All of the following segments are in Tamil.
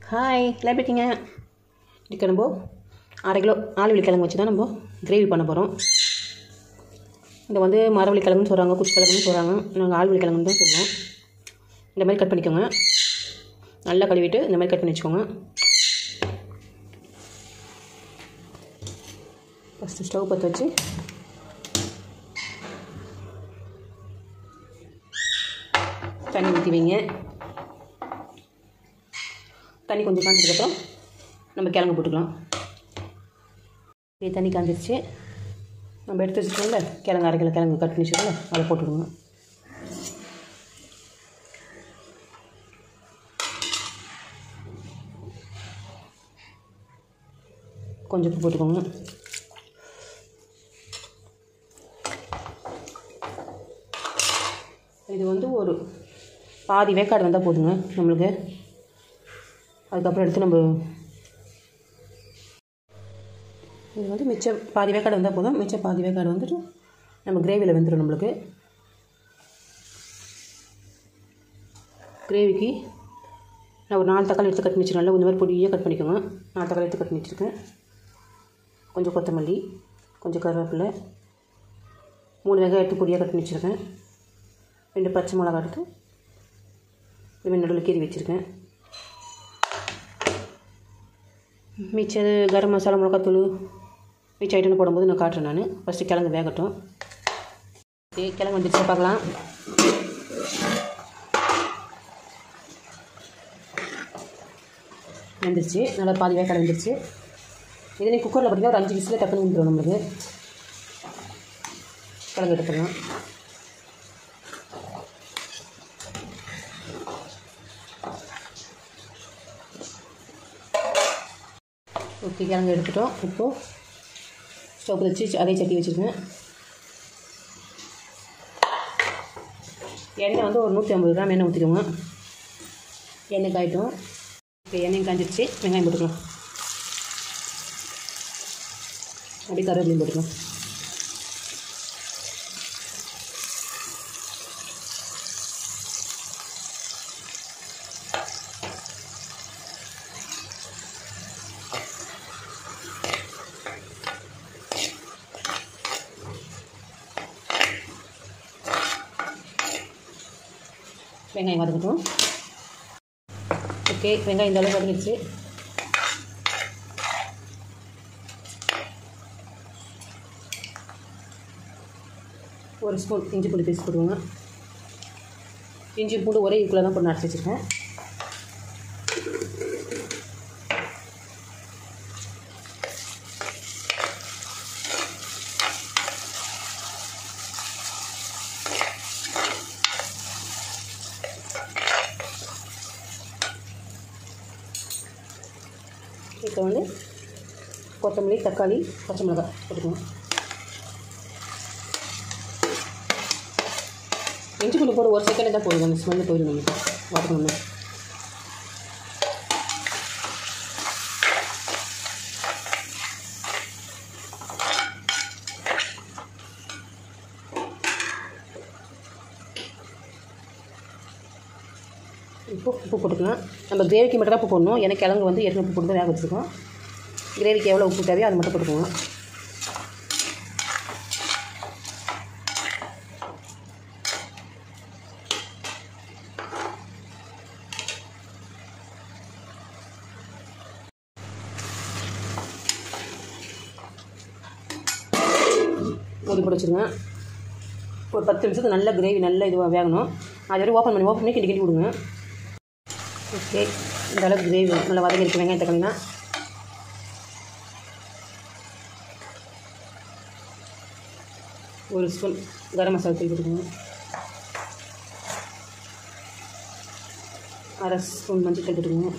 ஹாய் எல்லாம் எப்படி இருக்கீங்க இதுக்கு நம்ம அரை கிலோ ஆளுவலி கிழங்கு வச்சு தான் நம்ம கிரேவி பண்ண போகிறோம் இதை வந்து மரவள்ளி கிழங்குன்னு சொல்கிறாங்க குச்சி கிழங்குன்னு சொல்கிறாங்க நாங்கள் ஆழ்வலி கிழங்குன்னு தான் சொல்லுவோம் இந்த மாதிரி கட் பண்ணிக்கோங்க நல்லா கழுவிட்டு இந்த மாதிரி கட் பண்ணி வச்சுக்கோங்க ஃபஸ்ட்டு ஸ்டவ் பற்ற வச்சு தண்ணி ஊற்றி வைங்க தண்ணி கொஞ்சம் காஞ்சதுக்கப்புறம் நம்ம கிழங்கு போட்டுக்கலாம் இதே தண்ணி காஞ்சிருச்சு நம்ம எடுத்து வச்சுக்கோங்கள கிழங்கு அரை கிலோ கிழங்கு கட் பண்ணி வச்சுக்கோங்க அதை போட்டுக்கோங்க கொஞ்சம் உப்பு போட்டுக்கோங்க இது வந்து ஒரு பாதி வேக்காடு வந்தால் போதுங்க நம்மளுக்கு அதுக்கப்புறம் எடுத்து நம்ம இது வந்து மிச்ச பாதி வேக்காடு வந்தால் போதும் மிச்ச பாதி வேக்காடு வந்துட்டு நம்ம கிரேவியில் வெந்துடும் நம்மளுக்கு கிரேவிக்கு நான் ஒரு நாலு தக்காளி எடுத்து கட் பண்ணி வச்சுருக்கேன் நல்லா இந்த மாதிரி பொடியாக கட் பண்ணிக்கோங்க நாலு தக்காளி எடுத்து கட் பண்ணி வச்சுருக்கேன் கொஞ்சம் கொத்தமல்லி கொஞ்சம் கருவேப்பிலை மூணு வெங்காயம் எடுத்து பொடியாக கட் பண்ணி வச்சுருக்கேன் ரெண்டு பச்சை மிளகா எடுத்து இதுமாதிரி நடுவில் கீறி வச்சுருக்கேன் மிச்சது கரம் மசாலா மிளகாத்தூள் மிச்ச ஐட்டம் போடும்போது நான் காட்டுறேன் நான் ஃபஸ்ட்டு கிழங்கு வேகட்டும் ஓகே கிழங்கு வந்துச்சு பார்க்கலாம் வெந்துருச்சு நல்லா பாதி வேக்காடு வந்துருச்சு இதே நீ குக்கரில் பார்த்தீங்கன்னா ஒரு அஞ்சு விசில் டக்குன்னு வந்துடும் நம்மளுக்கு கிழங்கு எடுத்துடலாம் ஓகே கிழங்கு எடுத்துட்டோம் இப்போது ஸ்டவ் வச்சு அதே சட்டி வச்சுருக்கேன் எண்ணெய் வந்து ஒரு நூற்றி ஐம்பது கிராம் எண்ணெய் ஊற்றிக்கோங்க எண்ணெய் காயிட்டும் இப்போ எண்ணெயும் காஞ்சிருச்சு வெங்காயம் போட்டுக்கலாம் அப்படியே கருவேப்பிலையும் போட்டுக்கலாம் வெங்காயம் வதக்கட்டும் ஓகே வெங்காயம் இந்த அளவுக்கு வதங்கிடுச்சு ஒரு ஸ்பூன் இஞ்சி பூண்டு பேஸ்ட் போடுவோங்க இஞ்சி பூண்டு ஒரே ஈக்குவலாக தான் போட்டு அரைச்சி வச்சுருக்கேன் இப்போ வந்து கொத்தமல்லி தக்காளி பச்சை மிளகாய் போட்டுக்கணும் இஞ்சி பூண்டு போட ஒரு செகண்ட் தான் போடுவோம் அந்த ஸ்மெல்லு போயிடும் நமக்கு வதக்கணும்னு இப்போ உப்பு போட்டுக்கலாம் நம்ம கிரேவிக்கு மட்டும் தான் உப்பு போடணும் எனக்கு கிழங்கு வந்து ஏற்கனவே உப்பு போட்டு தான் வேக வச்சுருக்கோம் கிரேவிக்கு எவ்வளோ உப்பு தேவையோ அது மட்டும் போட்டுக்கோங்க மூடி போட்டு வச்சுருங்க ஒரு பத்து நிமிஷத்துக்கு நல்ல கிரேவி நல்ல இதுவாக வேகணும் அது வரை ஓப்பன் பண்ணி ஓப்பன் பண்ணி கிண்டி கிண்டி விடுங்க ஓகே இந்த அளவுக்கு கிரேவி நல்லா வதங்கிருக்கு வெங்காயம் தக்காளினா ஒரு ஸ்பூன் கரம் மசாலா தூள் போட்டுக்கோங்க அரை ஸ்பூன் மஞ்சள் தூள் போட்டுக்கோங்க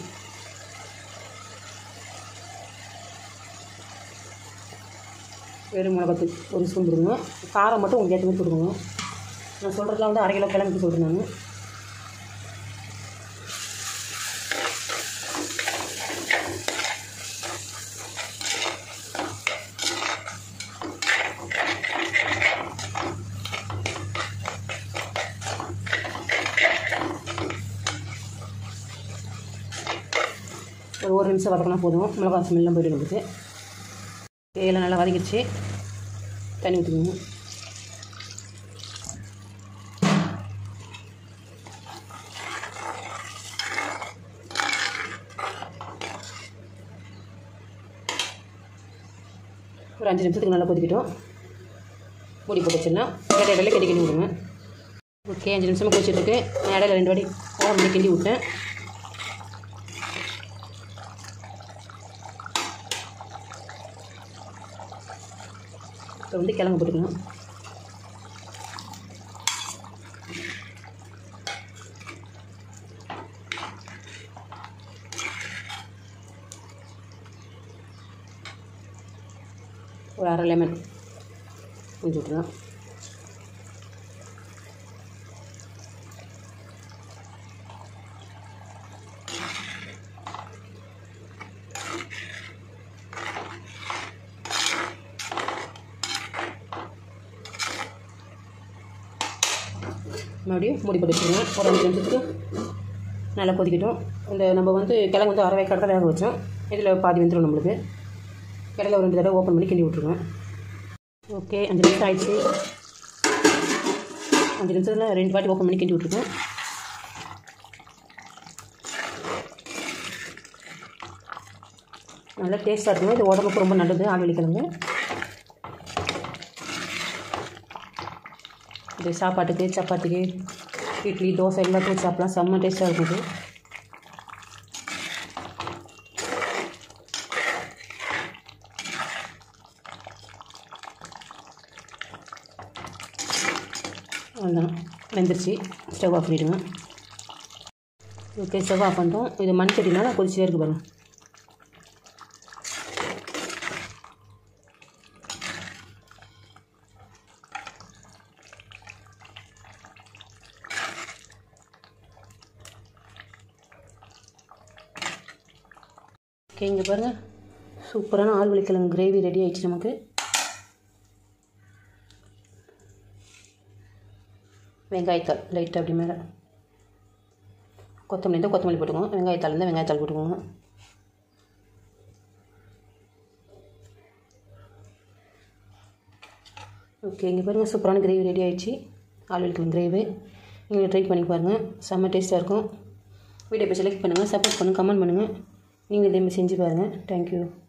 வெறும் மிளகாத்தூள் ஒரு ஸ்பூன் போடுங்க காரம் மட்டும் உங்களுக்கு ஏற்ற மாதிரி போட்டுக்கோங்க நான் சொல்கிறதுலாம் வந்து அரை கிலோ கிழங்கு சொல்கிறேன் நான் ஒரு ஒரு நிமிஷம் வதக்கினா போதும் மிளகா ஸ்மெல்லாம் போய்டும் நம்மளுக்கு எல்லாம் நல்லா வதக்கிடுச்சு தண்ணி ஊற்றிக்கணும் ஒரு அஞ்சு நிமிஷத்துக்கு நல்லா கொதிக்கிட்டோம் மூடி போட்டு வச்சிடலாம் இடையில இடையில கிண்டி கிண்டி விடுங்க ஓகே அஞ்சு நிமிஷமாக கொதிச்சிட்ருக்கு நான் இடையில ரெண்டு வாட்டி ஓரம் பண்ணி கிண்டி விட்டேன் இப்போ வந்து கிழங்கு போட்டுக்கலாம் ஒரு அரை லெமன் கொஞ்சம் விட்டுலாம் மறுபடியும் மூடி போட்டு வச்சுருங்க ஒரு அஞ்சு நிமிஷத்துக்கு நல்லா கொதிக்கட்டும் இந்த நம்ம வந்து கிழங்கு வந்து அரை வேக்காடு தான் வேக வச்சோம் இதில் பாதி வெந்துடும் நம்மளுக்கு இடையில ஒரு ரெண்டு தடவை ஓப்பன் பண்ணி கிண்டி விட்ருவேன் ஓகே அஞ்சு நிமிஷம் ஆயிடுச்சு அஞ்சு நிமிஷத்தில் ரெண்டு வாட்டி ஓப்பன் பண்ணி கிண்டி விட்ருக்கேன் நல்லா டேஸ்ட்டாக இருக்கும் இது உடம்புக்கு ரொம்ப நல்லது ஆழ்வெளி கிழங்கு இது சாப்பாட்டுக்கு சப்பாத்திக்கு இட்லி தோசை எல்லாத்துக்கும் சாப்பிட்லாம் செம்ம டேஸ்ட்டாக இருக்கும் இது அவ்வளோதான் வெந்துருச்சு ஸ்டவ் ஆஃப் பண்ணிவிடுங்க ஓகே ஸ்டவ் ஆஃப் பண்ணிட்டோம் இது மண் சட்டினால கொதிச்சே இருக்கு பாருங்க ஓகே இங்கே பாருங்கள் சூப்பரான ஆழ்வழி கிழங்கு கிரேவி ரெடி ஆயிடுச்சு நமக்கு வெங்காயத்தாள் லைட்டாக அப்படி மேலே கொத்தமல்லி இருந்தால் கொத்தமல்லி போட்டுக்கோங்க வெங்காயத்தாள் இருந்தால் வெங்காயத்தாள் போட்டுக்கோங்க ஓகே இங்கே பாருங்கள் சூப்பரான கிரேவி ரெடி ஆயிடுச்சு ஆழ்வழி கிழங்கு கிரேவி நீங்கள் ட்ரை பண்ணி பாருங்கள் செம்ம டேஸ்ட்டாக இருக்கும் வீடியோ போய் செலக்ட் பண்ணுங்கள் சப்போர்ட் பண்ணுங்கள் கமெண்ட் பண்ணுங்கள் நீங்கள் இதேமாதிரி செஞ்சு பாருங்கள் தேங்க்யூ